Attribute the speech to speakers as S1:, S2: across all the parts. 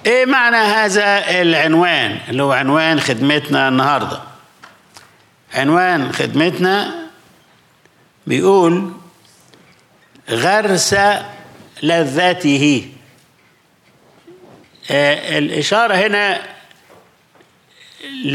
S1: ايه معنى هذا العنوان اللي هو عنوان خدمتنا النهارده عنوان خدمتنا بيقول غرس لذاته آه الإشارة هنا ل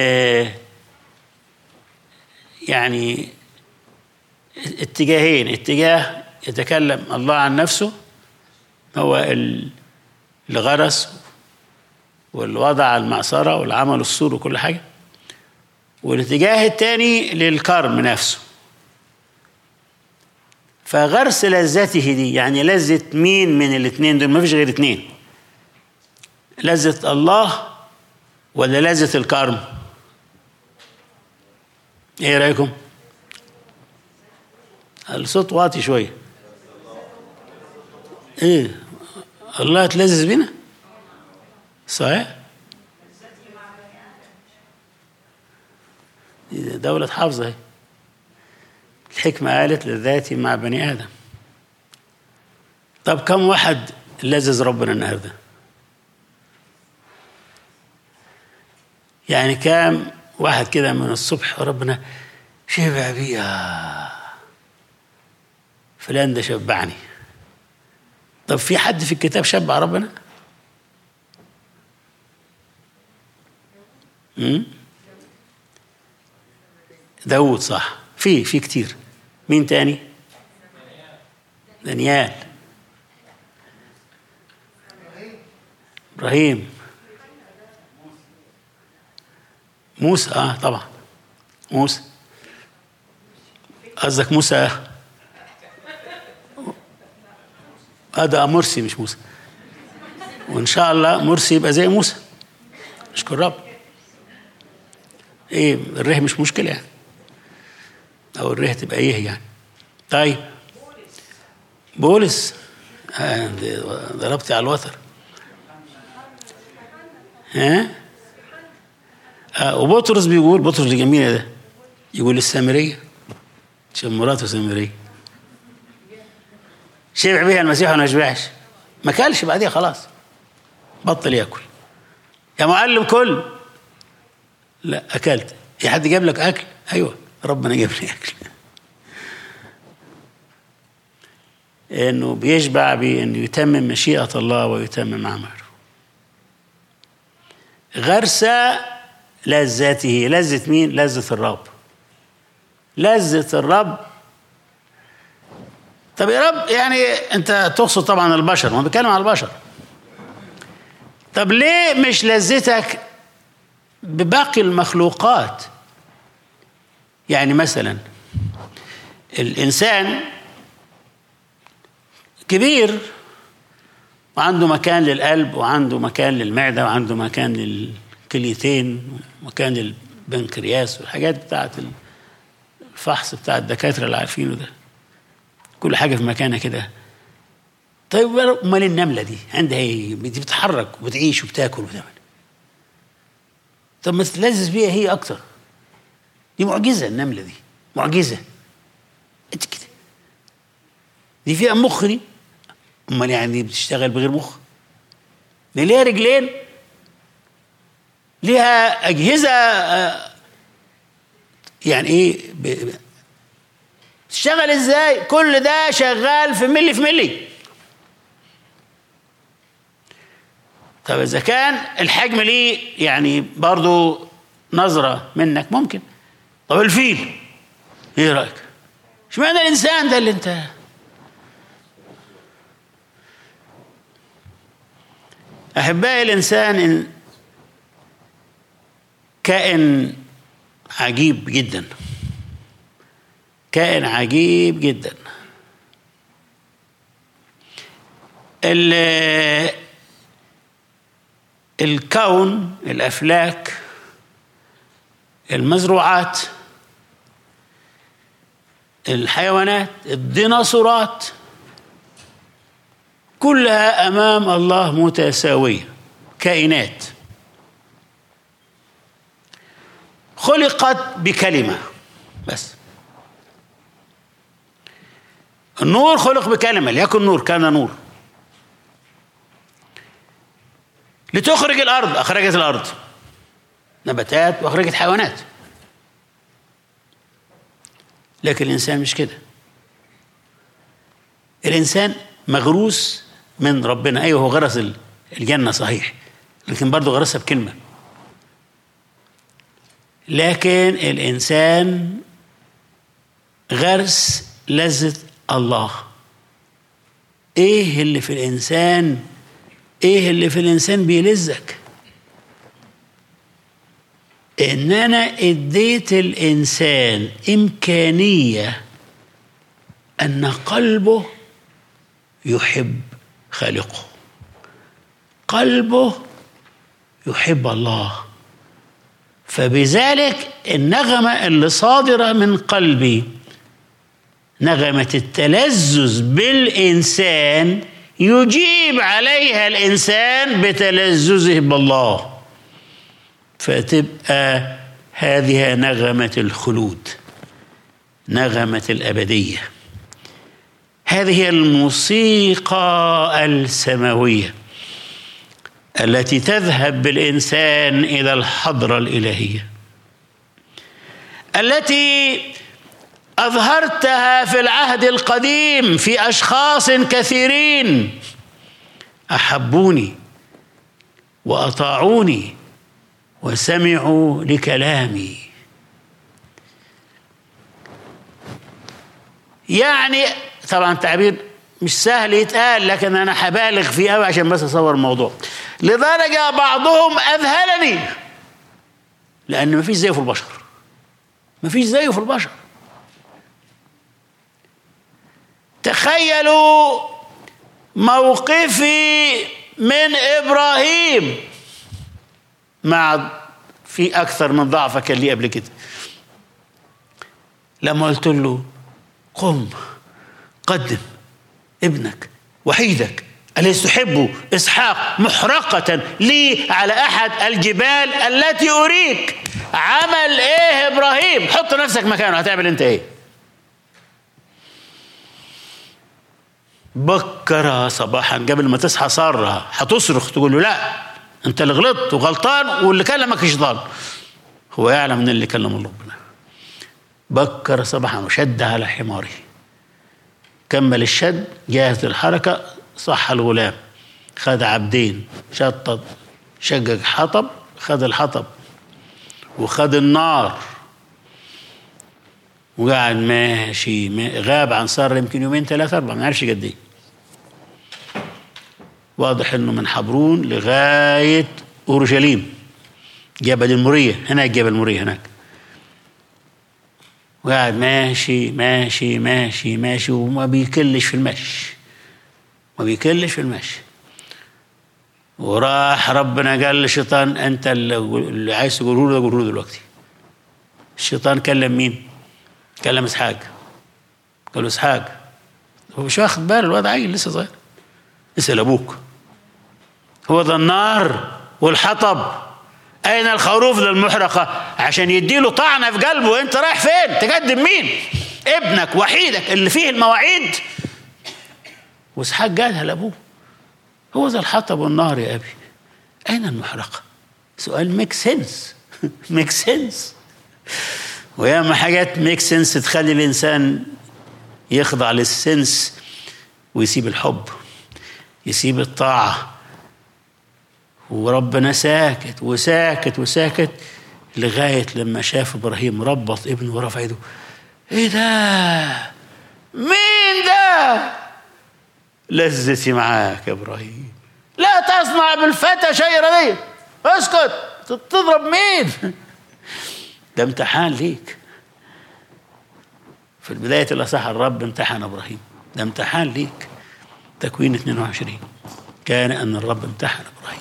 S1: يعني اتجاهين اتجاه يتكلم الله عن نفسه هو ال- اللي غرس واللي وضع المعصرة والعمل السور وكل حاجة والاتجاه الثاني للكرم نفسه فغرس لذته دي يعني لذة مين من الاثنين دول ما فيش غير اثنين لذة الله ولا لذة الكرم ايه رأيكم الصوت واطي شوية ايه الله تلذذ بينا صحيح دي دولة حافظة اهي الحكمة قالت للذاتي مع بني آدم طب كم واحد لذذ ربنا النهارده يعني كام واحد كده من الصبح ربنا شبع بيا فلان ده شبعني طب في حد في الكتاب شبع ربنا مم؟ داود صح في في كتير مين تاني دانيال ابراهيم موسى اه طبعا موسى قصدك موسى اه ده مرسي مش موسى وان شاء الله مرسي يبقى زي موسى اشكر رب ايه الره مش مشكله يعني او الره تبقى ايه يعني طيب بولس آه ضربتي على الوتر ها آه وبطرس بيقول بطرس الجميل ده يقول السامريه عشان مراته سامريه شبع بيها المسيح وما شبعش ما كلش بعديها خلاص بطل ياكل يا معلم كل لا اكلت في حد جاب لك اكل ايوه ربنا جاب لي اكل انه بيشبع بانه يتمم مشيئه الله ويتمم عمله غرس لذته لذة مين لذة الرب لذة الرب طب يا رب يعني انت تقصد طبعا البشر ما بيتكلم على البشر طب ليه مش لذتك بباقي المخلوقات يعني مثلا الانسان كبير وعنده مكان للقلب وعنده مكان للمعده وعنده مكان للكليتين ومكان للبنكرياس والحاجات بتاعت الفحص بتاع الدكاتره اللي عارفينه ده كل حاجه في مكانها كده طيب امال النمله دي عندها ايه؟ دي بتتحرك وبتعيش وبتاكل وبتعمل طب ما تتلذذ بيها هي اكتر دي معجزه النمله دي معجزه انت كده دي فيها مخ دي امال يعني بتشتغل بغير مخ دي ليها رجلين ليها اجهزه يعني ايه تشتغل ازاي كل ده شغال في ملي في ملي طب اذا كان الحجم ليه يعني برضو نظره منك ممكن طب الفيل ايه رايك اشمعنى الانسان ده اللي انت احبائي الانسان كائن عجيب جدا كائن عجيب جدا الكون الافلاك المزروعات الحيوانات الديناصورات كلها امام الله متساويه كائنات خلقت بكلمه بس النور خلق بكلمه ليكن نور كان نور لتخرج الارض اخرجت الارض نباتات واخرجت حيوانات لكن الانسان مش كده الانسان مغروس من ربنا ايوه هو غرس الجنه صحيح لكن برضه غرسها بكلمه لكن الانسان غرس لذة الله ايه اللي في الانسان ايه اللي في الانسان بيلذك ان انا اديت الانسان امكانيه ان قلبه يحب خالقه قلبه يحب الله فبذلك النغمه اللي صادره من قلبي نغمه التلذذ بالانسان يجيب عليها الانسان بتلذذه بالله فتبقى هذه نغمه الخلود نغمه الابديه هذه الموسيقى السماويه التي تذهب بالانسان الى الحضره الالهيه التي اظهرتها في العهد القديم في اشخاص كثيرين احبوني واطاعوني وسمعوا لكلامي يعني طبعا تعبير مش سهل يتقال لكن انا هبالغ فيه قوي عشان بس اصور الموضوع لدرجه بعضهم اذهلني لان مفيش زيه في البشر مفيش زيه في البشر تخيلوا موقفي من ابراهيم مع في اكثر من ضعفه كان لي قبل كده لما قلت له قم قدم ابنك وحيدك أليس تحب إسحاق محرقة لي على أحد الجبال التي أريك عمل إيه إبراهيم حط نفسك مكانه هتعمل أنت إيه بكر صباحا قبل ما تصحى صار هتصرخ تقول له لا انت اللي غلطت وغلطان واللي كلمك شيطان هو يعلم ان اللي كلم ربنا بكر صباحا وشد على حماره كمل الشد جاهز للحركة صح الغلام خد عبدين شطط شقق حطب خد الحطب وخد النار وقعد ماشي ما غاب عن سارة يمكن يومين ثلاثة أربعة ما نعرفش قد إيه واضح إنه من حبرون لغاية أورشليم جبل المورية هناك جبل المورية هناك وقاعد ماشي ماشي ماشي ماشي وما بيكلش في المشي ما بيكلش في المشي وراح ربنا قال للشيطان انت اللي عايز تقوله له قوله له دلوقتي الشيطان كلم مين؟ كلم اسحاق قال له اسحاق هو مش واخد باله الواد عيل لسه صغير اسال ابوك هو ده النار والحطب أين الخروف للمحرقة عشان يديله طعنة في قلبه أنت رايح فين تقدم مين ابنك وحيدك اللي فيه المواعيد واسحاق قالها لأبوه هو ذا الحطب والنار يا أبي أين المحرقة سؤال ميك سنس ميك سنس وياما حاجات ميك سنس تخلي الإنسان يخضع للسنس ويسيب الحب يسيب الطاعه وربنا ساكت وساكت وساكت لغاية لما شاف إبراهيم ربط ابنه ورفع ايده ايه ده مين ده لذتي معاك يا إبراهيم لا تصنع بالفتى شيء رديء اسكت تضرب مين ده امتحان ليك في بداية الأصح الرب امتحن إبراهيم ده امتحان ليك تكوين 22 كان أن الرب امتحن إبراهيم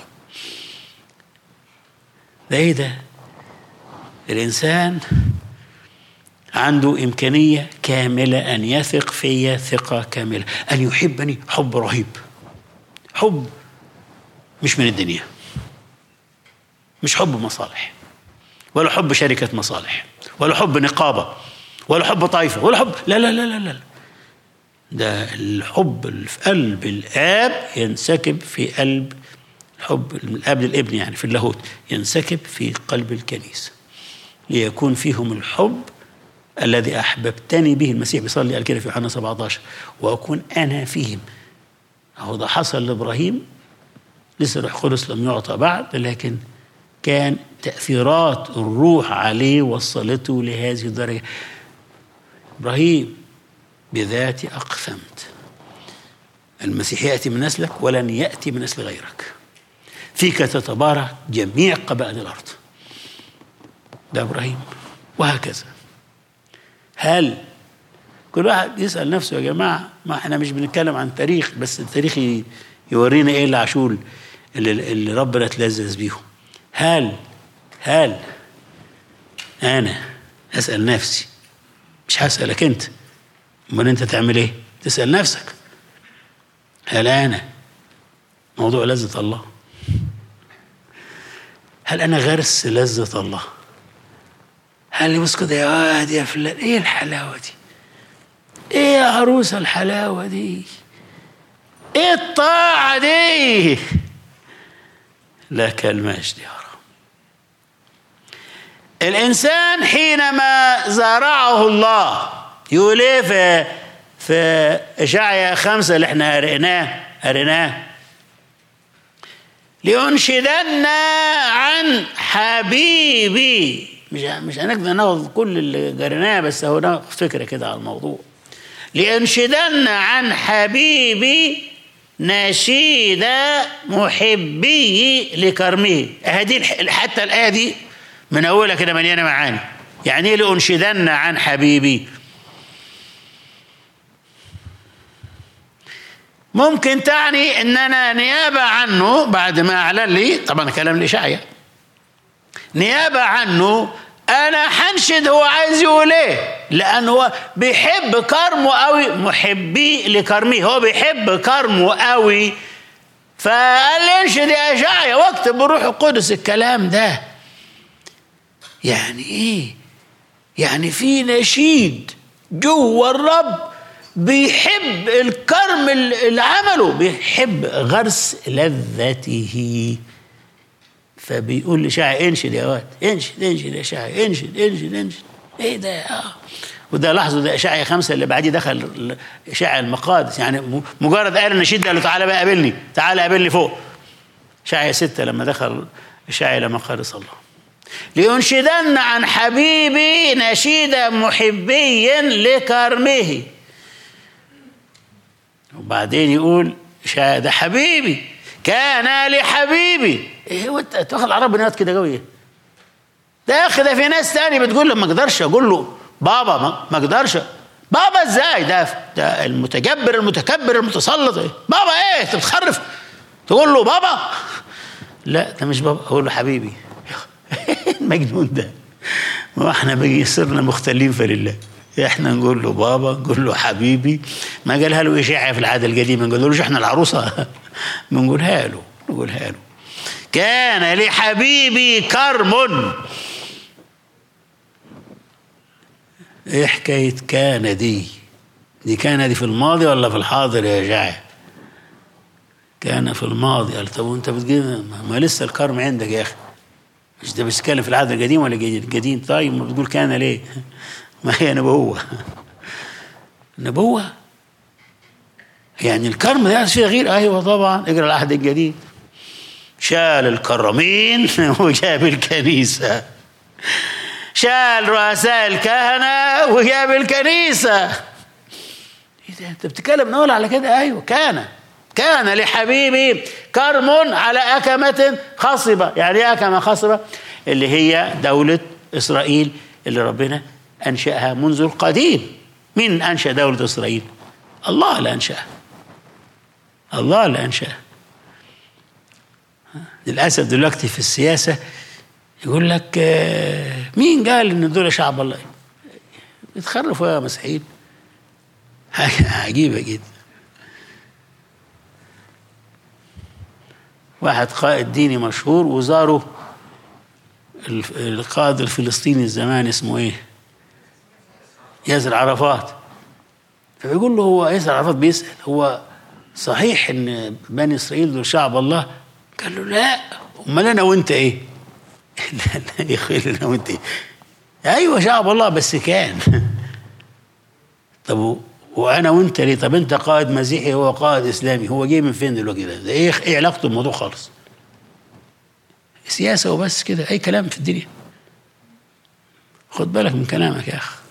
S1: ده ايه ده الانسان عنده امكانيه كامله ان يثق في ثقه كامله ان يحبني حب رهيب حب مش من الدنيا مش حب مصالح ولا حب شركه مصالح ولا حب نقابه ولا حب طائفه ولا حب لا لا لا لا لا ده الحب اللي في قلب الاب ينسكب في قلب الحب الاب للابن يعني في اللاهوت ينسكب في قلب الكنيسه ليكون فيهم الحب الذي احببتني به المسيح بيصلي قال كده في يوحنا 17 واكون انا فيهم اهو ده حصل لابراهيم لسه الروح القدس لم يعطى بعد لكن كان تاثيرات الروح عليه وصلته لهذه الدرجه ابراهيم بذاتي اقسمت المسيح ياتي من نسلك ولن ياتي من نسل غيرك فيك تتبارك جميع قبائل الارض ده ابراهيم وهكذا هل كل واحد يسال نفسه يا جماعه ما احنا مش بنتكلم عن تاريخ بس التاريخ ي- يورينا ايه العشول اللي, اللي ربنا تلذذ بيهم هل هل انا اسال نفسي مش هسالك انت امال انت تعمل ايه تسال نفسك هل انا موضوع لذة الله هل انا غرس لذة الله هل يبص كده يا واد يا فلان ايه الحلاوه دي ايه يا عروسه الحلاوه دي ايه الطاعه دي لك المجد يا رب الانسان حينما زرعه الله يقول ايه في في اشعيا خمسه اللي احنا قريناه قريناه لينشدن عن حبيبي مش مش هنقدر ناخد كل اللي قريناه بس هو ناخد فكره كده على الموضوع لينشدن عن حبيبي نشيد محبي لكرمه هذه الح- حتى الايه دي من اولها كده مليانه معاني يعني ايه لانشدن عن حبيبي ممكن تعني ان انا نيابه عنه بعد ما اعلن لي طبعا كلام الاشعيا نيابه عنه انا حنشد هو عايز يقول ايه لان هو بيحب كرمه قوي محبي لكرمه هو بيحب كرمه قوي فقال لي انشد يا اشعيا واكتب بروح القدس الكلام ده يعني ايه يعني في نشيد جوه الرب بيحب الكرم اللي عمله بيحب غرس لذته فبيقول لشاعر انشد يا واد انشد انشد يا شاعر انشد انشد انشد ايه ده اه وده لاحظوا ده اشعيا خمسه اللي بعديه دخل اشعيا المقادس يعني م- مجرد قال النشيد قال له تعالى بقى قابلني تعالى قابلني فوق اشعيا سته لما دخل اشعيا لمقادس الله لينشدن عن حبيبي نشيد محبي لكرمه وبعدين يقول شا- ده حبيبي كان لحبيبي ايه هو انت تاخد العرب بنات كده قوي ده يا اخي ده في ناس تاني بتقول له ما اقدرش اقول له بابا ما ما اقدرش بابا ازاي ده ده المتجبر المتكبر المتسلط إيه؟ بابا ايه انت بتخرف تقول له بابا لا ده مش بابا اقول له حبيبي المجنون ده ما احنا بقي صرنا مختلين فلله احنا نقول له بابا نقول له حبيبي ما قالها له اشاعه في العاده القديمه ما قالولوش احنا العروسه بنقولها له نقولها له كان لحبيبي كرم ايه حكايه كان دي دي كان دي في الماضي ولا في الحاضر يا جاعي كان في الماضي قال طب وانت بتقول ما لسه الكرم عندك يا اخي مش ده بتتكلم في العهد القديم ولا الجديد؟ القديم طيب ما بتقول كان ليه؟ ما هي نبوة نبوة يعني الكرم ده فيه غير ايوه طبعا اقرا العهد الجديد شال الكرمين وجاب الكنيسة شال رؤساء الكهنة وجاب الكنيسة ايه ده انت بتتكلم نقول على كده ايوه كان كان لحبيبي كرم على أكمة خصبة يعني ايه أكمة خصبة اللي هي دولة إسرائيل اللي ربنا أنشأها منذ القديم مين أنشأ دولة إسرائيل الله اللي أنشأها الله اللي أنشأها للأسف دلوقتي في السياسة يقول لك آه، مين قال إن دول شعب الله يتخرفوا يا مسيحيين حاجة عجيبة جدا واحد قائد ديني مشهور وزاره الف- القائد الفلسطيني الزمان اسمه ايه ياسر عرفات فبيقول له هو ياسر عرفات بيسأل هو صحيح ان بني اسرائيل دول شعب الله قال له لا امال انا وانت ايه لا لا يا اخوي انا وانت ايه ايوه شعب الله بس كان طب و- وانا وانت ليه طب انت قائد مسيحي هو قائد اسلامي هو جاي من فين دلوقتي ده, ده ايه ايه علاقته بالموضوع خالص سياسه وبس كده اي كلام في الدنيا خد بالك من كلامك يا اخ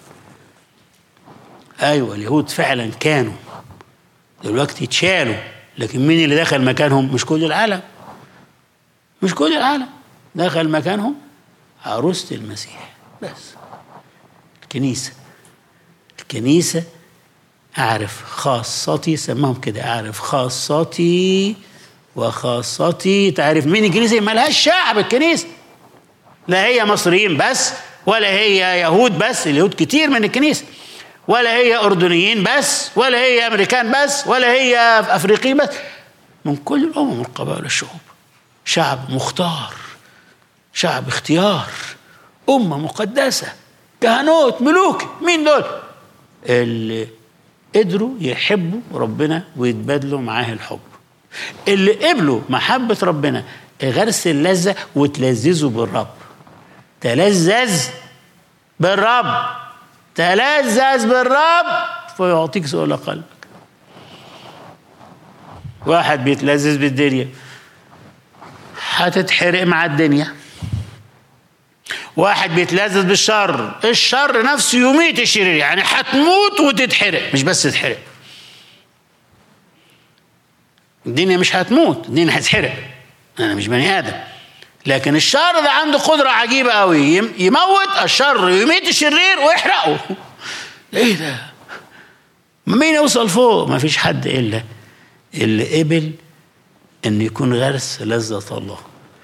S1: ايوه اليهود فعلا كانوا دلوقتي اتشالوا لكن مين اللي دخل مكانهم مش كل العالم مش كل العالم دخل مكانهم عروسة المسيح بس الكنيسة الكنيسة أعرف خاصتي سماهم كده أعرف خاصتي وخاصتي تعرف مين الكنيسة مالهاش شعب الكنيسة لا هي مصريين بس ولا هي يهود بس اليهود كتير من الكنيسة ولا هي أردنيين بس ولا هي أمريكان بس ولا هي أفريقيين بس من كل الأمم والقبائل والشعوب شعب مختار شعب اختيار أمة مقدسة كهنوت ملوك مين دول اللي قدروا يحبوا ربنا ويتبادلوا معاه الحب اللي قبلوا محبة ربنا غرس اللذة وتلذذوا بالرب تلذذ بالرب تلذذ بالرب فيعطيك سؤال قلبك واحد بيتلذذ بالدنيا هتتحرق مع الدنيا واحد بيتلذذ بالشر الشر نفسه يميت الشرير يعني هتموت وتتحرق مش بس تتحرق الدنيا مش هتموت الدنيا هتتحرق انا مش بني ادم لكن الشر ده عنده قدرة عجيبة قوي يم- يموت الشر يميت الشرير ويحرقه ايه ده ما مين يوصل فوق ما فيش حد الا اللي قبل ان يكون غرس لذة الله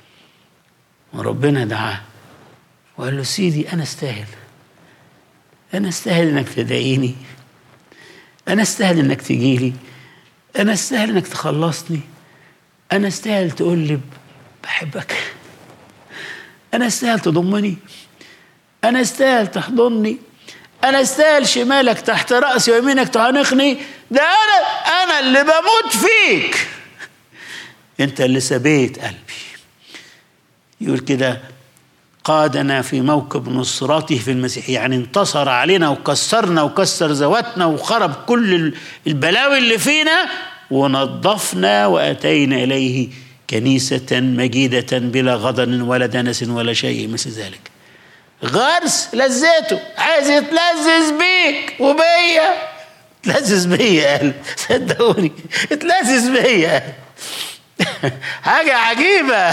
S1: وربنا دعاه وقال له سيدي انا استاهل انا استاهل انك تدعيني انا استاهل انك تجيلي انا استاهل انك تخلصني انا استاهل تقول لي بحبك انا استاهل تضمني انا استاهل تحضني انا استاهل شمالك تحت راسي ويمينك تعانقني ده انا انا اللي بموت فيك انت اللي سبيت قلبي يقول كده قادنا في موكب نصرته في المسيح يعني انتصر علينا وكسرنا وكسر ذواتنا وخرب كل البلاوي اللي فينا ونظفنا واتينا اليه كنيسه مجيده بلا غضن ولا دنس ولا شيء مثل ذلك غرس لذته عايز يتلذذ بيك وبيا تلذذ بيا قال صدقوني اتلذذ بيا قال حاجه عجيبه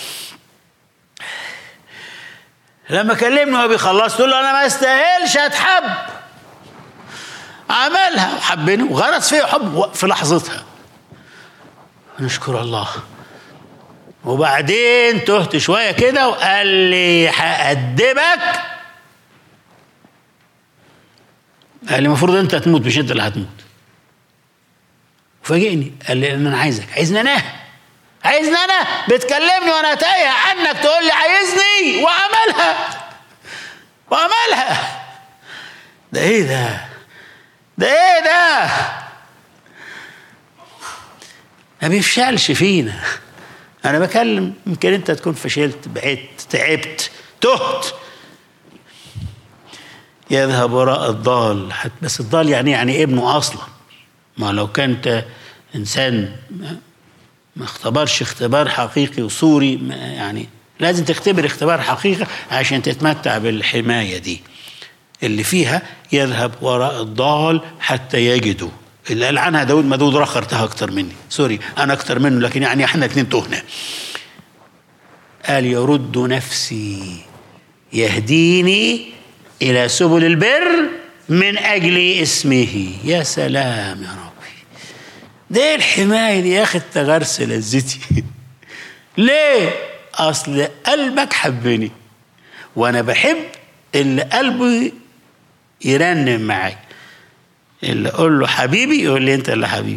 S1: لما كلمني وهو بيخلص تقول له انا ما استاهلش اتحب عملها وحبني وغرس فيا حب في لحظتها نشكر الله وبعدين تهت شويه كده وقال لي هأدبك قال لي المفروض انت تموت مش انت اللي هتموت فاجئني قال لي انا عايزك عايزني انا عايزني انا بتكلمني وانا تايه عنك تقول لي عايزني وعملها وعملها ده ايه ده ده ايه ده ما بيفشلش فينا انا بكلم يمكن انت تكون فشلت بعدت تعبت تهت يذهب وراء الضال بس الضال يعني يعني ابنه اصلا ما لو كنت انسان ما اختبرش اختبار حقيقي وصوري يعني لازم تختبر اختبار حقيقي عشان تتمتع بالحماية دي اللي فيها يذهب وراء الضال حتى يجده اللي قال عنها داود ما داود رخرتها اكتر مني سوري انا اكتر منه لكن يعني احنا اتنين تهنا قال يرد نفسي يهديني الى سبل البر من اجل اسمه يا سلام يا ربي ده الحمايه دي يا اخي غرس لذتي ليه اصل قلبك حبني وانا بحب اللي قلبه يرنم معاك اللي اقول له حبيبي يقول لي انت اللي حبيبي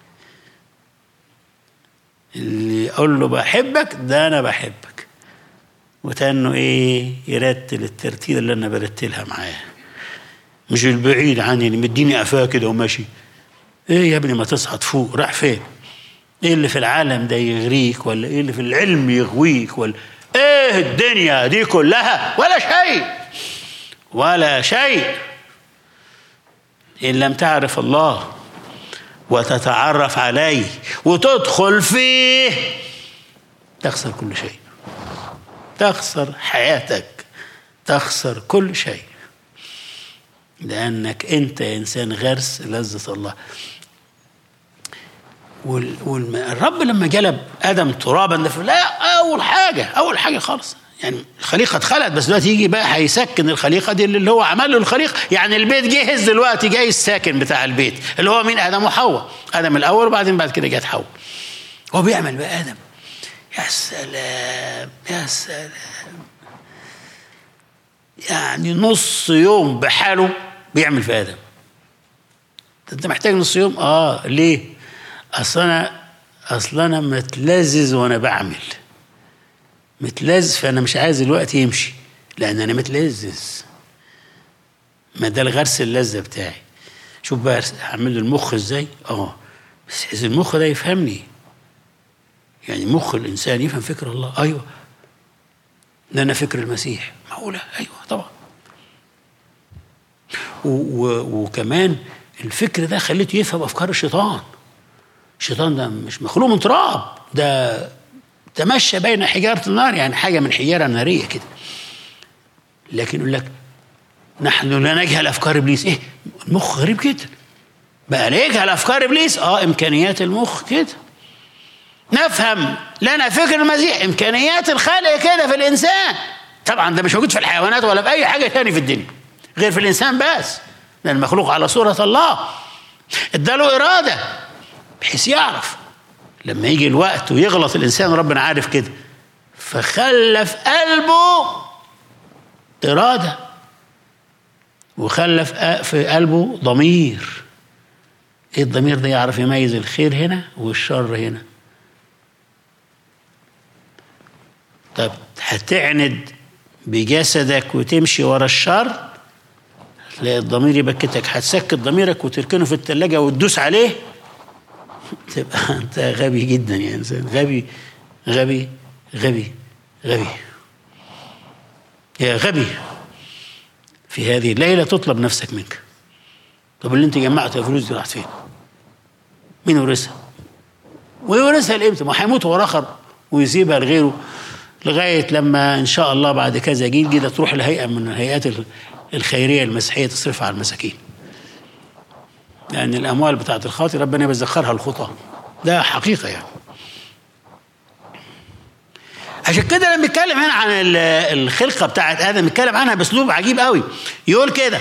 S1: اللي اقول له بحبك ده انا بحبك وتانه ايه يرتل الترتيل اللي انا برتلها معاه مش البعيد عني اللي مديني قفاه كده وماشي ايه يا ابني ما تصعد فوق راح فين ايه اللي في العالم ده يغريك ولا ايه اللي في العلم يغويك ولا ايه الدنيا دي كلها ولا شيء ولا شيء ان لم تعرف الله وتتعرف عليه وتدخل فيه تخسر كل شيء تخسر حياتك تخسر كل شيء لأنك أنت إنسان غرس لذة الله والرب لما جلب آدم ترابا ده لا أول حاجة أول حاجة خالص يعني الخليقة اتخلقت بس دلوقتي يجي بقى هيسكن الخليقة دي اللي هو عمل له الخليقة يعني البيت جهز دلوقتي جاي الساكن بتاع البيت اللي هو مين آدم وحواء آدم الأول وبعدين بعد كده جت حواء هو بيعمل بقى آدم يا سلام يا سلام يعني نص يوم بحاله بيعمل في ادم انت محتاج نص يوم اه ليه اصل انا اصل انا متلذذ وانا بعمل متلذذ فانا مش عايز الوقت يمشي لان انا متلذذ ما ده الغرس اللذه بتاعي شوف بقى هعمل له المخ ازاي اه بس عايز المخ ده يفهمني يعني مخ الانسان يفهم فكر الله ايوه ده انا فكر المسيح معقوله ايوه طبعا و و وكمان الفكر ده خليته يفهم افكار الشيطان الشيطان ده مش مخلوق من تراب ده تمشى بين حجاره النار يعني حاجه من حجاره ناريه كده لكن يقول لك نحن لا نجهل افكار ابليس ايه المخ غريب جدا بقى لا يجهل افكار ابليس اه امكانيات المخ كده نفهم لنا فكر المسيح امكانيات الخلق كده في الانسان طبعا ده مش موجود في الحيوانات ولا في اي حاجه تاني في الدنيا غير في الانسان بس لان المخلوق على صوره الله اداله اراده بحيث يعرف لما يجي الوقت ويغلط الانسان ربنا عارف كده فخلف قلبه اراده وخلف في قلبه ضمير ايه الضمير ده يعرف يميز الخير هنا والشر هنا طب هتعند بجسدك وتمشي ورا الشر تلاقي الضمير يبكتك هتسكت ضميرك وتركنه في التلاجة وتدوس عليه تبقى انت غبي جدا يا انسان غبي غبي غبي غبي يا غبي في هذه الليلة تطلب نفسك منك طب اللي انت جمعته الفلوس دي راحت فين؟ مين ورثها؟ ويورثها لامتى؟ ما هيموت وراه اخر ويسيبها لغيره لغايه لما ان شاء الله بعد كذا جيل كده تروح لهيئه من الهيئات الخيريه المسيحيه تصرفها على المساكين. لان الاموال بتاعت الخاطئ ربنا بيذخرها الخطاه. ده حقيقه يعني. عشان كده لما بيتكلم هنا عن الخلقه بتاعت ادم بيتكلم عنها باسلوب عجيب قوي. يقول كده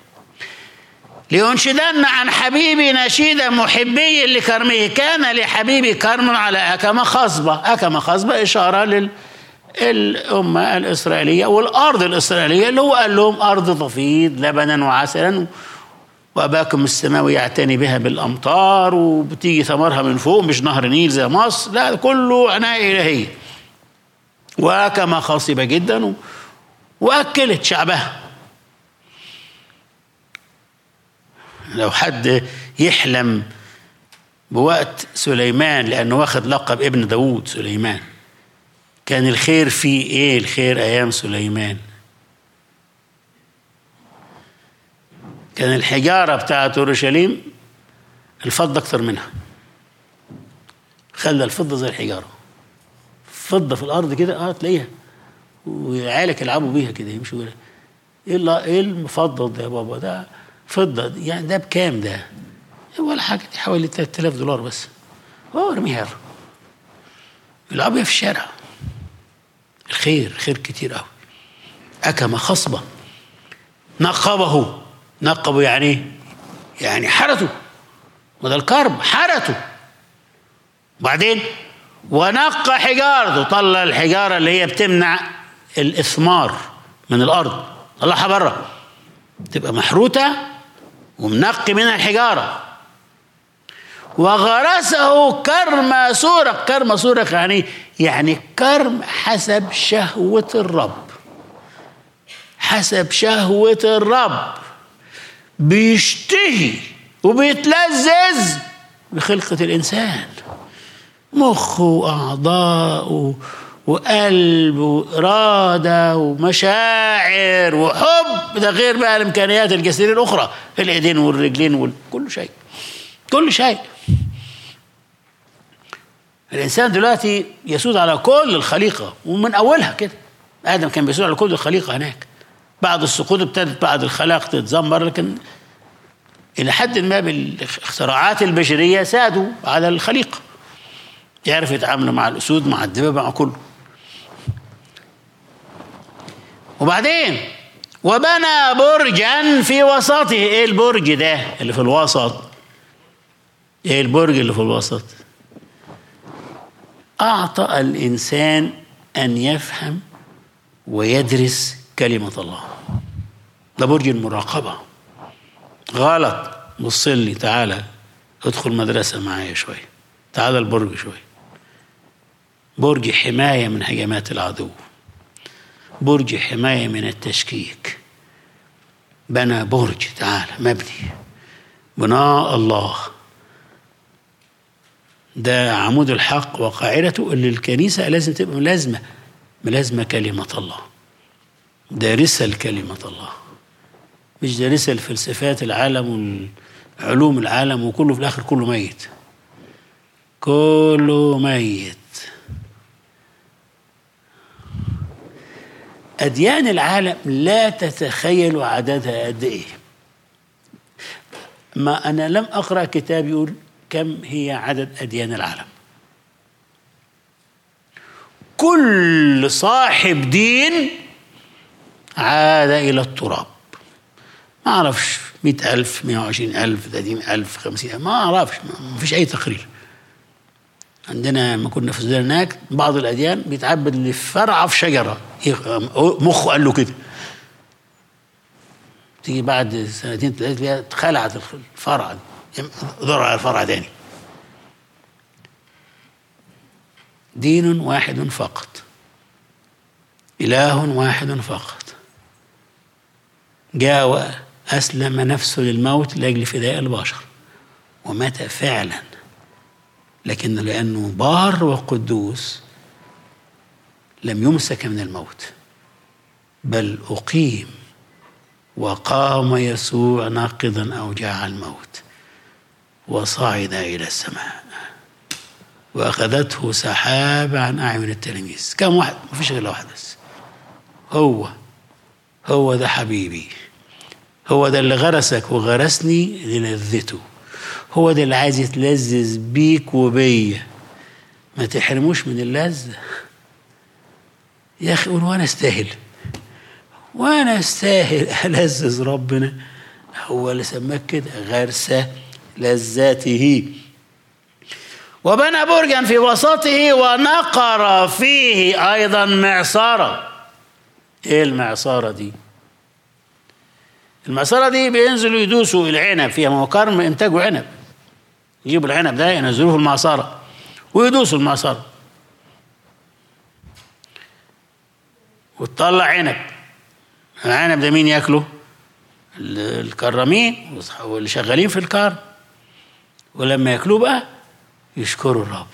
S1: لينشدن عن حبيبي نشيدا محبي لكرمه كان لحبيبي كرم على أكم خصبة أكم خصبة إشارة لل الأمة الإسرائيلية والأرض الإسرائيلية اللي هو قال لهم أرض تفيض لبنا وعسلا وأباكم السماوي يعتني بها بالأمطار وبتيجي ثمرها من فوق مش نهر نيل زي مصر لا كله عناية إلهية وكما خصبة جدا وأكلت شعبها لو حد يحلم بوقت سليمان لأنه واخد لقب ابن داود سليمان كان الخير فيه ايه الخير ايام سليمان كان الحجاره بتاعت اورشليم الفضه اكتر منها خلى الفضه زي الحجاره فضه في الارض كده اه تلاقيها وعيالك يلعبوا بيها كده يمشوا كده ايه ايه المفضل ده يا بابا ده فضه يعني ده بكام ده ولا حاجه دي حوالي 3000 دولار بس هو ارميها يلعبوا بيها في الشارع الخير خير كتير قوي أكم خصبة نقبه نقبه يعني ايه؟ يعني حرته وده الكرب حرته وبعدين ونقى حجارته طلع الحجارة اللي هي بتمنع الإثمار من الأرض طلعها بره تبقى محروتة ومنقي منها الحجارة وغرسه كرم سورق كرم سورق يعني يعني كرم حسب شهوة الرب حسب شهوة الرب بيشتهي وبيتلذذ بخلقة الإنسان مخ وأعضاء و... وقلب وإرادة ومشاعر وحب ده غير بقى الإمكانيات الجسدية الأخرى الإيدين والرجلين وكل شيء كل شيء الإنسان دلوقتي يسود على كل الخليقة ومن أولها كده آدم كان بيسود على كل الخليقة هناك بعد السقوط ابتدت بعد الخلاق تتذمر لكن إلى حد ما بالاختراعات البشرية سادوا على الخليقة يعرف يتعاملوا مع الأسود مع الدببة مع كله وبعدين وبنى برجا في وسطه ايه البرج ده اللي في الوسط ايه البرج اللي في الوسط اعطى الانسان ان يفهم ويدرس كلمه الله ده برج المراقبه غلط بص لي تعالى ادخل مدرسه معايا شويه تعالى البرج شويه برج حمايه من هجمات العدو برج حماية من التشكيك بنى برج تعالى مبني بناء الله ده عمود الحق وقاعدته اللي الكنيسة لازم تبقى ملازمة ملازمة كلمة الله دارسة لكلمة الله مش دارسة لفلسفات العالم وعلوم العالم وكله في الآخر كله ميت كله ميت أديان العالم لا تتخيل عددها قد إيه ما أنا لم أقرأ كتاب يقول كم هي عدد أديان العالم كل صاحب دين عاد إلى التراب ما أعرفش مئة ألف مئة وعشرين ألف ثلاثين ألف خمسين ألف ما أعرفش ما فيش أي تقرير عندنا لما كنا في السودان هناك بعض الاديان بيتعبد لفرعه في شجره مخه قال له كده تيجي بعد سنتين ثلاثه تلاقيها اتخلعت الفرعه دي ضر على الفرع تاني دين واحد فقط إله واحد فقط جاء وأسلم نفسه للموت لأجل فداء البشر ومات فعلا لكن لأنه بار وقدوس لم يمسك من الموت بل أقيم وقام يسوع ناقضا أوجاع الموت وصعد إلى السماء وأخذته سحابة عن أعين التلاميذ كم واحد ما فيش غير واحد بس هو هو ده حبيبي هو ده اللي غرسك وغرسني للذته هو ده اللي عايز يتلذذ بيك وبيا ما تحرموش من اللذة يا أخي قول وأنا أستاهل وأنا أستاهل ألذذ ربنا هو اللي سماك كده غرسة لذاته وبنى برجا في وسطه ونقر فيه أيضا معصرة إيه المعصرة دي؟ المعصرة دي بينزلوا يدوسوا العنب فيها ما هو كرم إنتاجه عنب يجيبوا العنب ده ينزلوه في المعصرة ويدوسوا المعصرة وتطلع عنب العنب ده مين ياكله؟ الكرامين واللي شغالين في الكرم ولما ياكلوه بقى يشكروا الرب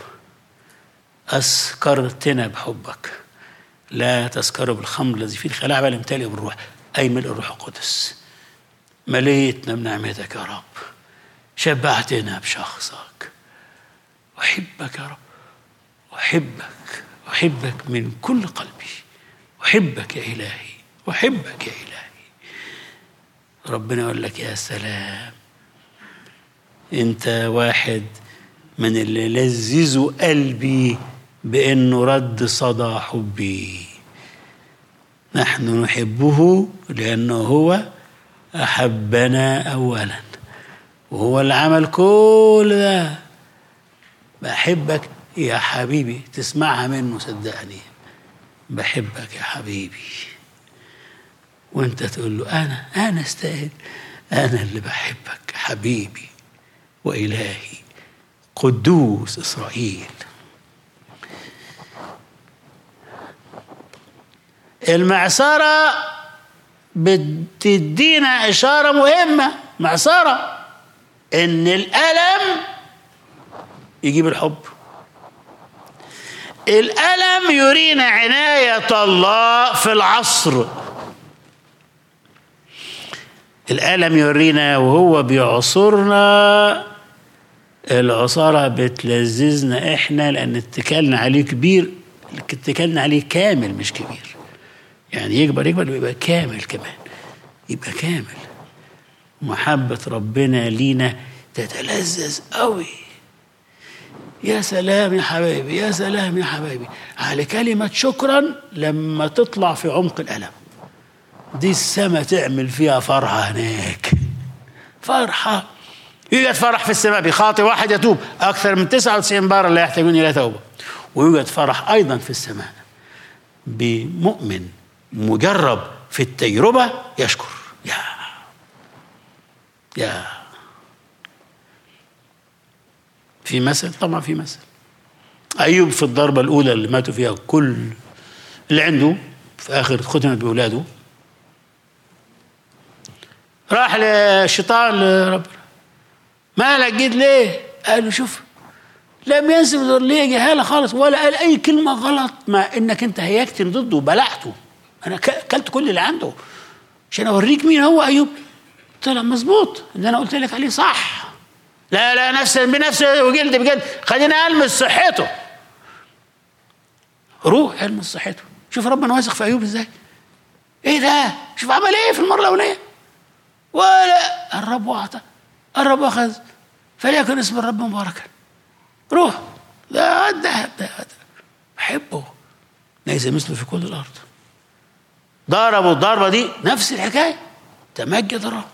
S1: أسكرتنا بحبك لا تسكروا بالخمر الذي فيه الخلاع بل امتلئ بالروح أي ملء الروح القدس مليتنا بنعمتك يا رب شبعتنا بشخصك أحبك يا رب أحبك أحبك من كل قلبي أحبك يا إلهي أحبك يا إلهي ربنا يقول لك يا سلام أنت واحد من اللي لذذوا قلبي بأنه رد صدى حبي نحن نحبه لأنه هو أحبنا أولا وهو اللي عمل كل ده بحبك يا حبيبي تسمعها منه صدقني بحبك يا حبيبي وانت تقول له انا انا استاهل انا اللي بحبك حبيبي والهي قدوس اسرائيل المعصره بتدينا اشاره مهمه معصره ان الالم يجيب الحب الألم يرينا عناية الله في العصر الألم يورينا وهو بيعصرنا العصارة بتلذذنا احنا لأن اتكالنا عليه كبير اتكالنا عليه كامل مش كبير يعني يكبر يكبر ويبقى كامل كمان يبقى كامل محبة ربنا لينا تتلذذ قوي يا سلام يا حبايبي يا سلام يا حبايبي على كلمة شكرا لما تطلع في عمق الألم دي السماء تعمل فيها فرحة هناك فرحة يوجد فرح في السماء بخاطئ واحد يتوب أكثر من 99 بار لا يحتاجون إلى توبة ويوجد فرح أيضا في السماء بمؤمن مجرب في التجربة يشكر يا يا في مثل طبعا في مثل أيوب في الضربة الأولى اللي ماتوا فيها كل اللي عنده في آخر ختمت بأولاده راح للشيطان لربنا مالك جيت ليه؟ قال له شوف لم ينسب ليه جهالة خالص ولا قال أي كلمة غلط مع إنك أنت هيجتني ضده وبلعته أنا أكلت كل اللي عنده عشان أوريك مين هو أيوب طلع مظبوط اللي أنا قلت لك عليه صح لا لا نفس بنفسه وجلد بجلد خلينا ألمس صحته روح المس صحته شوف ربنا واثق في أيوب إزاي إيه ده شوف عمل إيه في المرة الأولانية ولا الرب واعطى الرب واخذ فليكن اسم الرب مباركا روح ده ده ده بحبه ليس مثله في كل الارض ضربوا الضربه دي نفس الحكايه تمجد الرب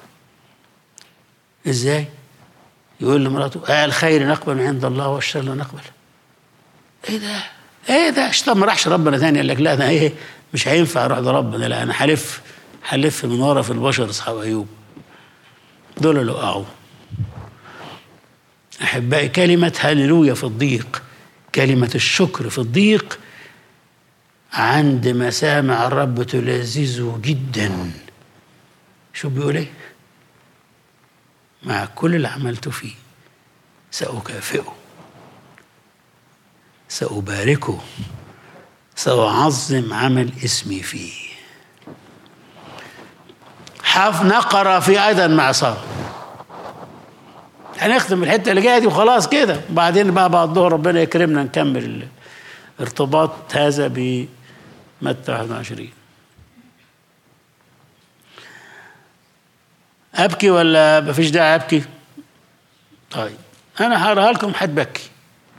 S1: ازاي يقول لمراته آه الخير نقبل من عند الله والشر لا نقبل ايه ده ايه ده الشيطان ما راحش ربنا تاني قال لك لا انا ايه مش هينفع اروح لربنا لا انا هلف هلف من ورا في البشر اصحاب ايوب دول اللي وقعوا احبائي كلمه هللويا في الضيق كلمه الشكر في الضيق عند مسامع الرب تلذذه جدا شو بيقول ايه مع كل اللي عملته فيه سأكافئه سأباركه سأعظم عمل اسمي فيه حف نقر في أيضا مع صار هنختم الحتة اللي جاية دي وخلاص كده وبعدين بقى بعد الظهر ربنا يكرمنا نكمل الارتباط هذا بمتى 21 أبكي ولا مفيش داعي أبكي؟ طيب أنا هقراها لكم هتبكي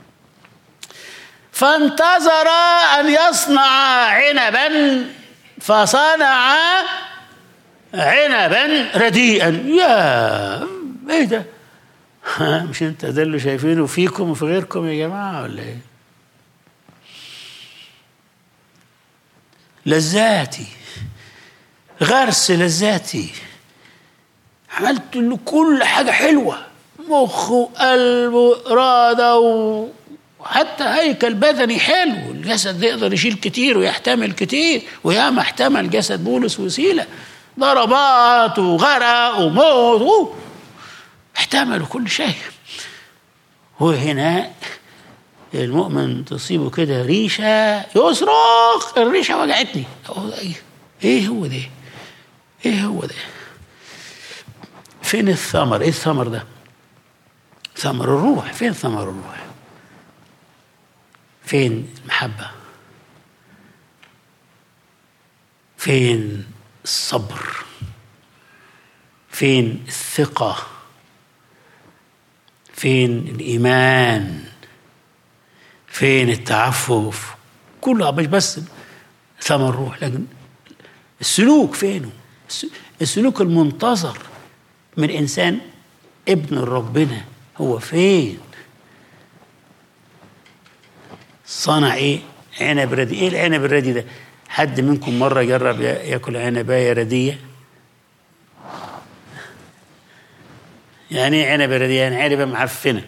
S1: فانتظر أن يصنع عنبا فصنع عنبا رديئا يا ايه ده مش انت ده اللي شايفينه فيكم وفي غيركم يا جماعه ولا ايه لذاتي غرس لذاتي عملت له كل حاجه حلوه مخ وقلب واراده و... وحتى هيكل بدني حلو الجسد يقدر يشيل كتير ويحتمل كتير وياما احتمل جسد بولس وسيله ضربات وغرق وموت و... احتملوا كل شيء وهنا المؤمن تصيبه كده ريشة يصرخ الريشة وجعتني ايه ايه هو ده ايه هو ده فين الثمر ايه الثمر ده ثمر الروح فين ثمر الروح فين المحبة فين الصبر فين الثقة فين الإيمان فين التعفف كله مش بس ثمر الروح لكن السلوك فينه السلوك المنتظر من إنسان ابن ربنا هو فين صنع ايه عنب ردي ايه العنب الردي ده حد منكم مرة جرب ياكل عنباية ردية يعني ايه عنبة ردية يعني عنبة معفنة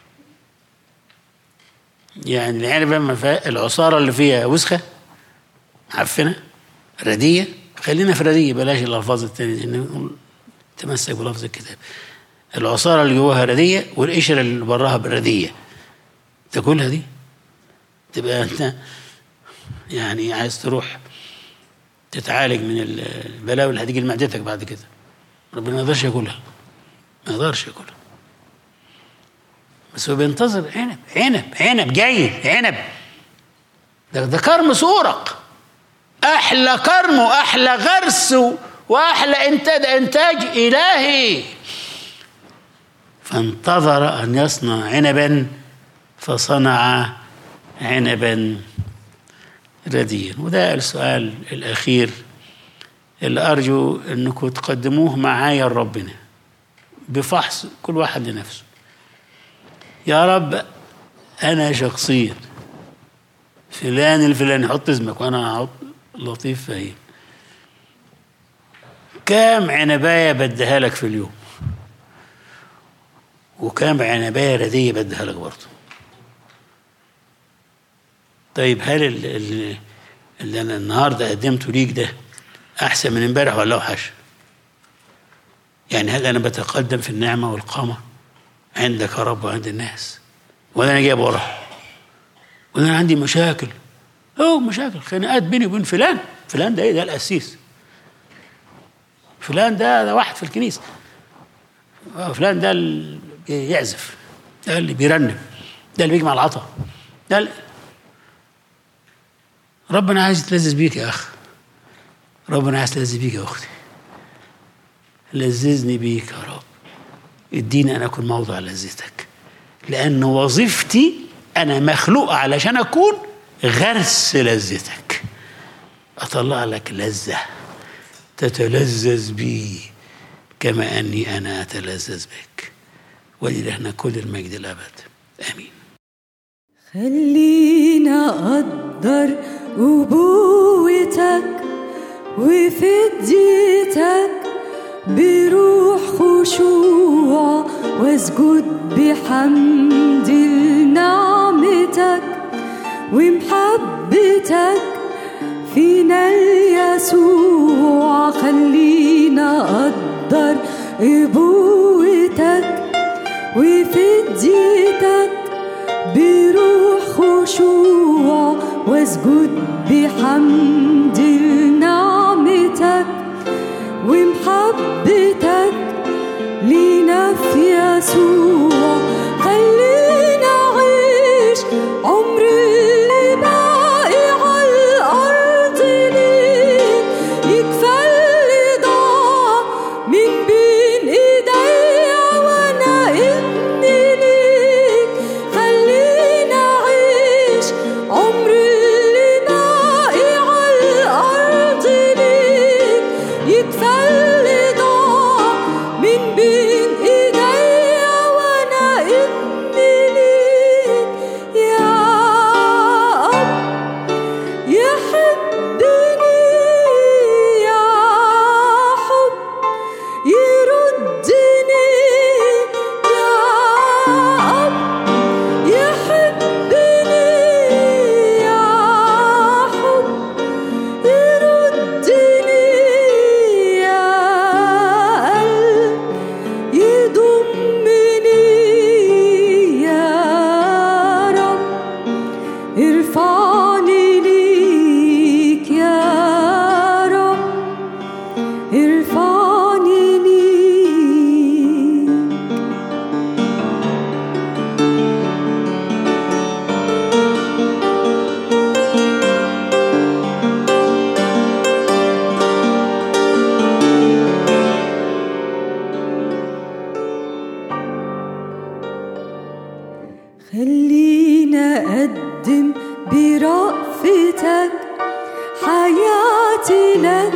S1: يعني العنبة ما فيها العصارة اللي فيها وسخة معفنة ردية خلينا في ردية بلاش الألفاظ التانية لأن تمسك بلفظ الكتاب العصارة اللي جواها ردية والقشرة اللي براها بردية تاكلها دي تبقى انت يعني عايز تروح تتعالج من البلاوي اللي هتيجي لمعدتك بعد كده ربنا ما يقدرش ياكلها ما يقدرش ياكلها بس هو بينتظر عنب عنب عنب جاي عنب ده ده كرم سورق احلى كرم واحلى غرس واحلى انتاج انتاج الهي فانتظر ان يصنع عنبا فصنع عنبا رديا وده السؤال الاخير اللي ارجو انكم تقدموه معايا لربنا بفحص كل واحد لنفسه يا رب انا شخصيا فلان الفلاني حط اسمك وانا هحط لطيف فهيم كام عنبايه بديها لك في اليوم وكام عنبايه رديه بديها لك برضه طيب هل ال- ال- اللي انا النهارده قدمته ليك ده احسن من امبارح ولا اوحش؟ يعني هل انا بتقدم في النعمه والقامه عندك يا رب وعند الناس ولا انا جايب ورا ولا انا عندي مشاكل اه مشاكل خناقات بيني وبين فلان فلان ده ايه ده القسيس فلان ده ده واحد في الكنيسه آه، فلان ده اللي بيعزف ده اللي بيرنم ده اللي بيجمع العطا ده اللي ربنا عايز يتلذذ بيك يا اخ ربنا عايز يتلذذ بيك يا اختي لذذني بيك يا رب اديني ان اكون موضع لذتك لان وظيفتي انا مخلوق علشان اكون غرس لذتك اطلع لك لذه تتلذذ بي كما اني انا اتلذذ بك وللهنا كل المجد الابد امين
S2: خلينا أقدر أبوتك وفديتك بروح خشوع واسجد بحمد لنعمتك ومحبتك فينا يسوع خلينا أقدر أبوتك وفديتك بروح خشوع واسجد بحمد لنعمتك ومحبتك لينا في يسوع خلينا عيش عمر اللي باقي على الأرض ليك يكفى اللي ضاع من بين ايديا وانا ابني ليك خلينا عيش عمر اللي باقي على الأرض ليك يكفى اللي ضاع من بين ايديا وانا ابني ليك يا أب يحبني يا حب يردني يا أب يحبني يا حب يردني يا قلب يضمني يا رب ارفعني ليك يا رب ارفعني ليك خلينا أقدم برأفتك حياتي لك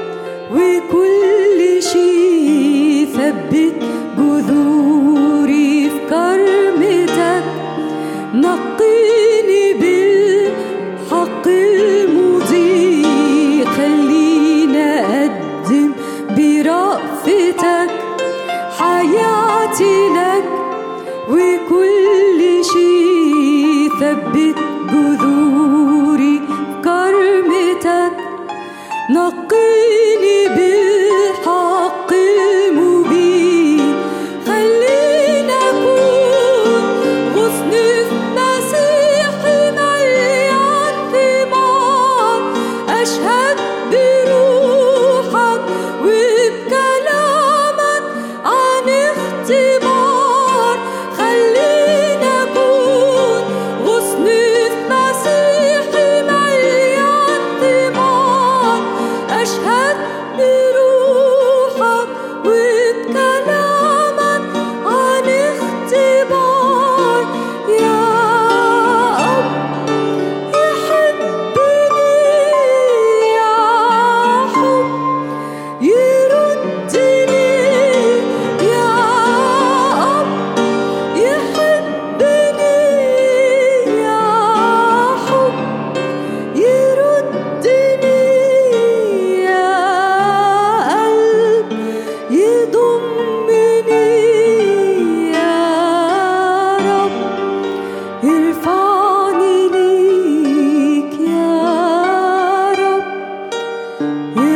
S2: وكل شي ثبت جذوري في كرمتك نقيني بالحق المضيء خلينا أقدم برأفتك حياتي لك وكل شي ثبت جذوري في كرمتك نقيني بالحق المبين خلينا أكون غصن في مسيحي مليان أشهد بروحك وبكلامك عن اختبار خلينا أكون غصن في مسيحي مليان ثمار أشهد بروحك وبكلامك عن اختبار يا أب يحبني يا حب يردني يا أب يحبني يا حب يردني يا قلب يضمني يا رب ارفعني ليك يا رب